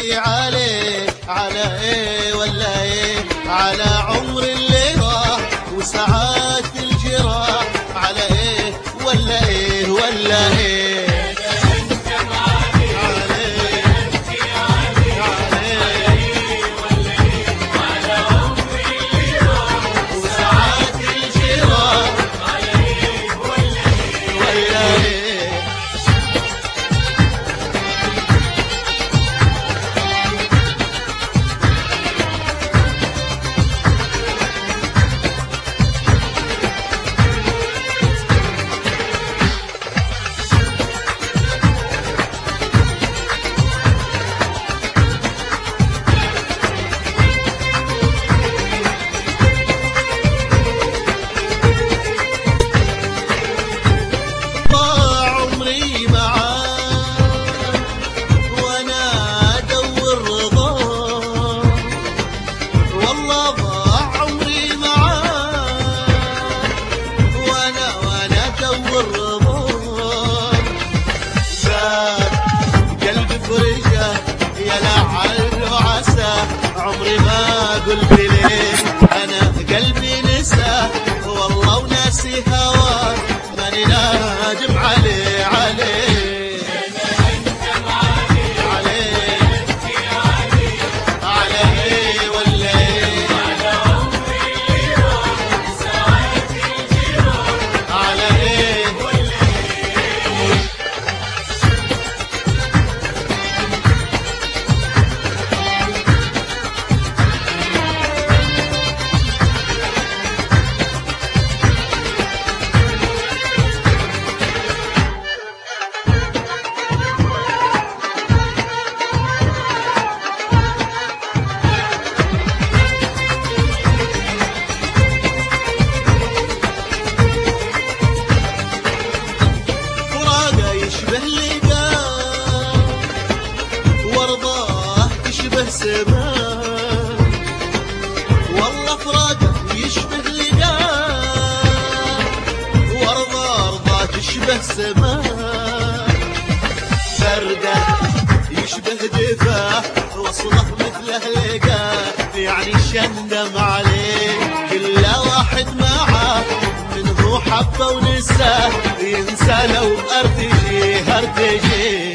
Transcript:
نبكي عليه على ايه ولا ايه على عمر اللي راح وساعات الجراح على ايه ولا ايه ولا ايه عليه عليه وساعات الجراح ولا ايه ضاع عمري معاه وانا ادور رضاه والله ضاع عمري معاه وانا وانا ادور رضاه زاد قلبي فرجه يا لعل وعسى عمري ما قلت ليه انا قلبي نسى والله وناسي هواه ماني نادم عليه عليه عليه عليه ولا ايه على ايه فراقه يشبه لقاه ورضاه تشبه سماه والله فراقه يشبه لقاه ورضاه رضاه تشبه سماه برده يشبه دفاه وصله مثله لقاه يعني شندم عليه كل واحد معاه منه حبه ونساه ينسى لو ارتجي ارتجي